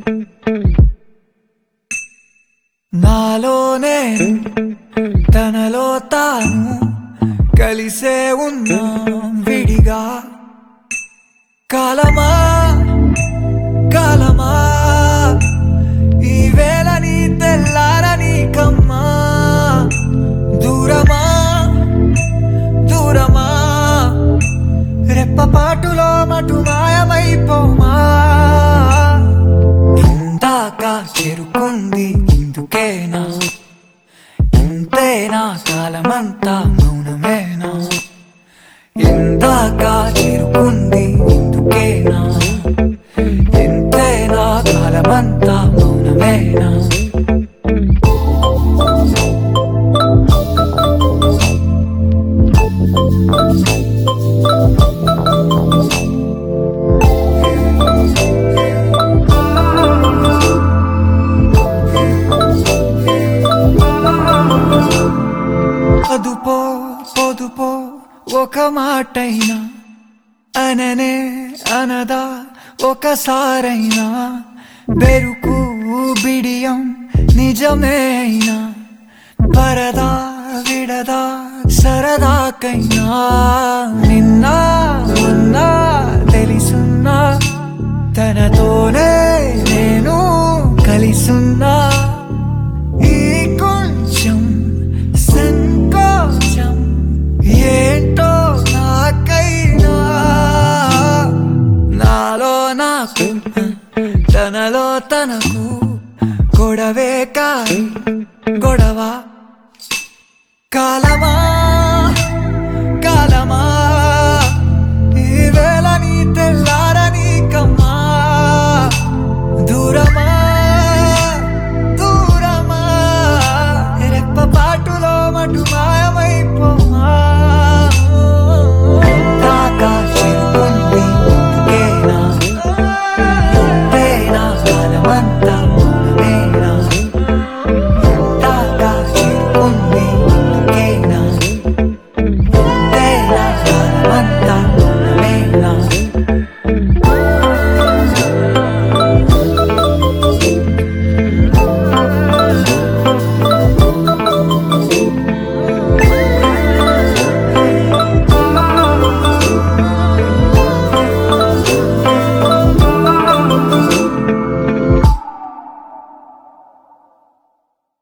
నాలోనే తనలో తాను కలిసే ఉన్నాం విడిగా కాలమా కాలమా ఈ వేళ నీ తెల్లారని కమ్మా దూరమా దూరమా రెప్పపాటులో మటు మాయమైపోమా ఇందాక చేరుకుంది ఇందుకేనా ఇంతేనా కాలమంతా మౌనమేనా ఇందాక చేరుకుంది ఇందుకేనా ఇంతేనా కాలమంతా మౌనమేనా అదుపో పొదుపో ఒక మాటైనా అననే అనదా ఒకసారైనా బెరుకు బిడియం నిజమే అయినా పరదా విడదా సరదాకైనా నిన్న మొన్న తెలిసున్నా తనతోనే నేను కలిసున్నా ఈ కొంచెం సంకోచం ఏంటో నాకైనా నాలో నాకు తనలో తనకు గొడవే కాదు గొడవ కాలమా